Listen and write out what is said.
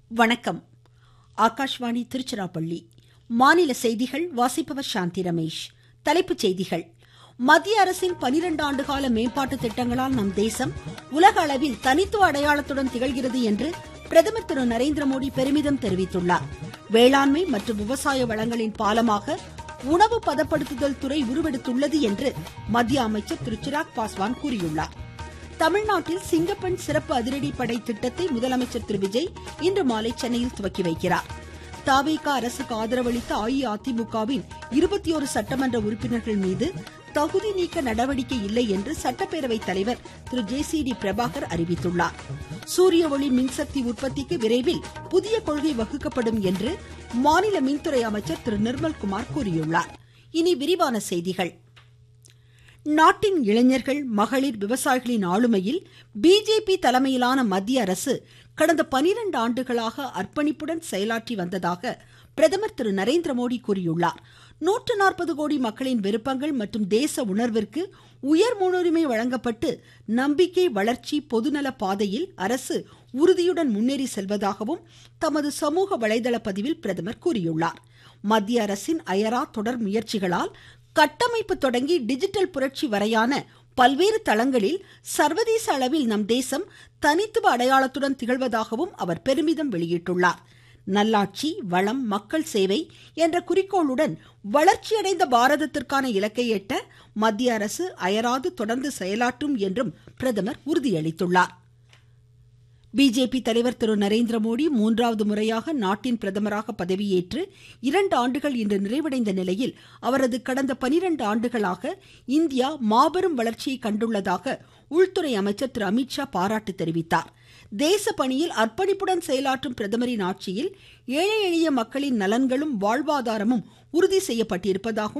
வணக்கம் ஆகாஷ்வாணி திருச்சிராப்பள்ளி மாநில செய்திகள் வாசிப்பவர் சாந்தி ரமேஷ் தலைப்புச் செய்திகள் மத்திய அரசின் பனிரெண்டு ஆண்டுகால மேம்பாட்டு திட்டங்களால் நம் தேசம் உலக அளவில் தனித்துவ அடையாளத்துடன் திகழ்கிறது என்று பிரதமர் திரு நரேந்திர மோடி பெருமிதம் தெரிவித்துள்ளார் வேளாண்மை மற்றும் விவசாய வளங்களின் பாலமாக உணவு பதப்படுத்துதல் துறை உருவெடுத்துள்ளது என்று மத்திய அமைச்சர் திரு சிராக் பாஸ்வான் கூறியுள்ளார் தமிழ்நாட்டில் சிங்கப்பெண் சிறப்பு அதிரடிப்படை திட்டத்தை முதலமைச்சர் திரு விஜய் இன்று மாலை சென்னையில் துவக்கி வைக்கிறார் தாவேக அரசுக்கு ஆதரவளித்த அஇஅதிமுகவின் இருபத்தி ஒரு சட்டமன்ற உறுப்பினர்கள் மீது தகுதி நீக்க நடவடிக்கை இல்லை என்று சட்டப்பேரவை தலைவர் Thiru J C D Prabhakar அறிவித்துள்ளார் சூரிய ஒளி மின்சக்தி உற்பத்திக்கு விரைவில் புதிய கொள்கை வகுக்கப்படும் என்று மாநில மின்துறை அமைச்சர் திரு நிர்மல்குமார் கூறியுள்ளார் இனி விரிவான செய்திகள் நாட்டின் இளைஞர்கள் மகளிர் விவசாயிகளின் ஆளுமையில் பிஜேபி தலைமையிலான மத்திய அரசு கடந்த பனிரெண்டு ஆண்டுகளாக அர்ப்பணிப்புடன் செயலாற்றி வந்ததாக பிரதமர் திரு நரேந்திர மோடி கூறியுள்ளார் நூற்று நாற்பது கோடி மக்களின் விருப்பங்கள் மற்றும் தேச உணர்விற்கு உயர் முன்னுரிமை வழங்கப்பட்டு நம்பிக்கை வளர்ச்சி பொதுநல பாதையில் அரசு உறுதியுடன் முன்னேறி செல்வதாகவும் தமது சமூக வலைதள பதிவில் பிரதமர் கூறியுள்ளார் மத்திய அரசின் அயரா தொடர் முயற்சிகளால் கட்டமைப்பு தொடங்கி டிஜிட்டல் புரட்சி வரையான பல்வேறு தளங்களில் சர்வதேச அளவில் நம் தேசம் தனித்துவ அடையாளத்துடன் திகழ்வதாகவும் அவர் பெருமிதம் வெளியிட்டுள்ளார் நல்லாட்சி வளம் மக்கள் சேவை என்ற குறிக்கோளுடன் வளர்ச்சியடைந்த பாரதத்திற்கான இலக்கை எட்ட மத்திய அரசு அயராது தொடர்ந்து செயலாற்றும் என்றும் பிரதமர் உறுதியளித்துள்ளார் பிஜேபி தலைவர் திரு நரேந்திர மோடி மூன்றாவது முறையாக நாட்டின் பிரதமராக பதவியேற்று இரண்டு ஆண்டுகள் இன்று நிறைவடைந்த நிலையில் அவரது கடந்த பனிரெண்டு ஆண்டுகளாக இந்தியா மாபெரும் வளர்ச்சியை கண்டுள்ளதாக உள்துறை அமைச்சர் திரு அமித்ஷா பாராட்டு தெரிவித்தார் தேச பணியில் அர்ப்பணிப்புடன் செயலாற்றும் பிரதமரின் ஆட்சியில் ஏழை எளிய மக்களின் நலன்களும் வாழ்வாதாரமும் உறுதி செய்யப்பட்டிருப்பதாகவும்